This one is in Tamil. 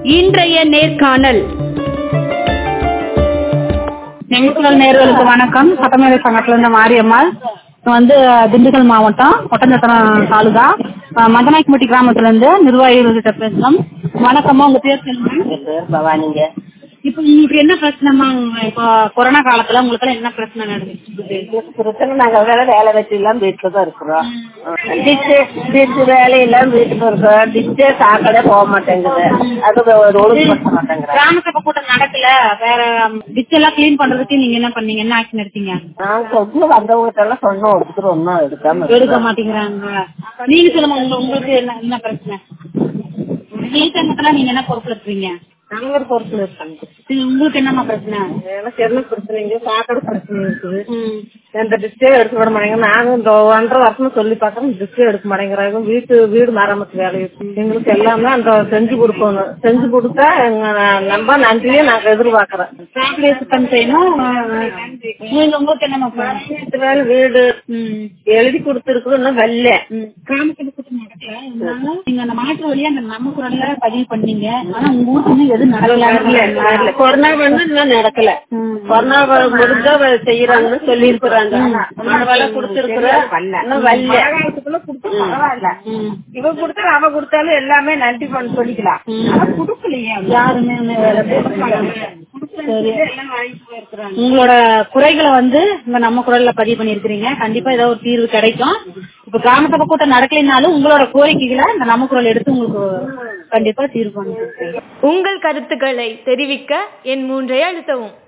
இன்றைய நேர்காணல் எங்கள் நேர்களுக்கு வணக்கம் சட்டமேதை சங்கத்துல இருந்து மாரியம்மாள் நான் வந்து திண்டுக்கல் மாவட்டம் ஒட்டஞ்சத்திரம் தாலுகா அஹ் மதநாயக்கம்பட்டி கிராமத்துல இருந்து நிர்வாகிகள்கிட்ட பேசலாம் வணக்கம்மா உங்க பேர் சொல்லுங்க பேர் பவானிங்க இப்போ உங்களுக்கு என்ன பிரச்சனைமா இப்போ கொரோனா காலத்துல உங்களுக்கு எல்லாம் என்ன பிரச்சனை நடந்துச்சு பிரச்சனை நாங்க வேலை வேலை வெட்டி எல்லாம் வீட்டுல தான் இருக்கிறோம் டிச்சு டிச்சு வேலையெல்லாம் வீட்டுக்கு இருக்கோம் டிச்சே சாக்கடை போக மாட்டேங்குது அது ஒரு ஒழுங்குபடுத்த மாட்டேங்கிறாங்க கிராம சபை கூட்டம் நடக்கல வேற டிச் எல்லாம் கிளீன் பண்றதுக்கு நீங்க என்ன பண்ணீங்க என்ன ஆக்ஷன் எடுத்தீங்க நாங்க சொன்ன வந்தவங்க எல்லாம் சொன்னோம் ஒருத்தர் ஒன்னும் எடுக்காம எடுக்க மாட்டேங்கிறாங்க நீங்க சொல்லுங்க உங்க உங்களுக்கு என்ன என்ன பிரச்சனை நீங்க நீங்க என்ன பொறுப்புல இருக்கீங்க நாங்க ஒரு பொறுப்புல இருக்காங்க இது உங்களுக்கு என்னம்மா பிரச்சனை எனக்கு என்ன பிரச்சனைங்க சாக்கடை பிரச்சனை இருக்குது எந்த டிஸ்டே எடுக்க விட மாட்டேங்க நாங்க இந்த ஒன்றரை வருஷமா சொல்லி பாக்குறோம் டிஸ்டே எடுக்க மாட்டேங்கிறாங்க வீட்டு வீடு மராமத்து வேலை இருக்கு எங்களுக்கு எல்லாமே அந்த செஞ்சு கொடுக்கணும் செஞ்சு கொடுத்தா எங்க நம்ம நன்றியே நாங்க எதிர்பார்க்கறோம் சாக்கடை சுத்தம் செய்யணும் நீங்க உங்களுக்கு என்னம்மா பிரச்சனை வீட்டு வேலை வீடு ம். எழுதி கொடுத்துருக்கோம் இன்னும் வரல கிராமத்துல கூட்டம் நடக்கல இருந்தாலும் நீங்க அந்த மாற்று வழியா அந்த நம்ம குரல்ல பதிவு பண்ணீங்க ஆனா உங்க ஊருக்கு இன்னும் எதுவும் நடக்கல வரல. கொரோனா வந்து இன்னும் நடக்கல கொரோனா வ- முடிஞ்சா வ- செய்யறாங்கன்னு சொல்லி இருக்கிறாங்க மழை கொடுத்துருக்குறோம் இன்னும் வரல பரவாயில்ல இவ கொடுத்தா அவ கொடுத்தாலும் எல்லாமே நன்றி பண்ண சொல்லிக்கலாம் ஆனா கொடுக்கலையே யாருமே இன்னும் வேலை செய்யல. சரி எல்லாம் வாங்கிட்டு போயிருக்கிறாங்க உங்களோட குறைகளை வந்து இந்த நம்ம குரல்ல பதிவு பண்ணிருக்கிறீங்க கண்டிப்பா ஏதாவது ஒரு தீர்வு கிடைக்கும் இப்ப கிராம சபை கூட்டம் நடக்கலைனாலும் உங்களோட கோரிக்கைகளை இந்த நம்ம குரல் எடுத்து உங்களுக்கு கண்டிப்பா தீர்வு பண்ணி உங்கள் கருத்துக்களை தெரிவிக்க என் மூன்றை அழுத்தவும்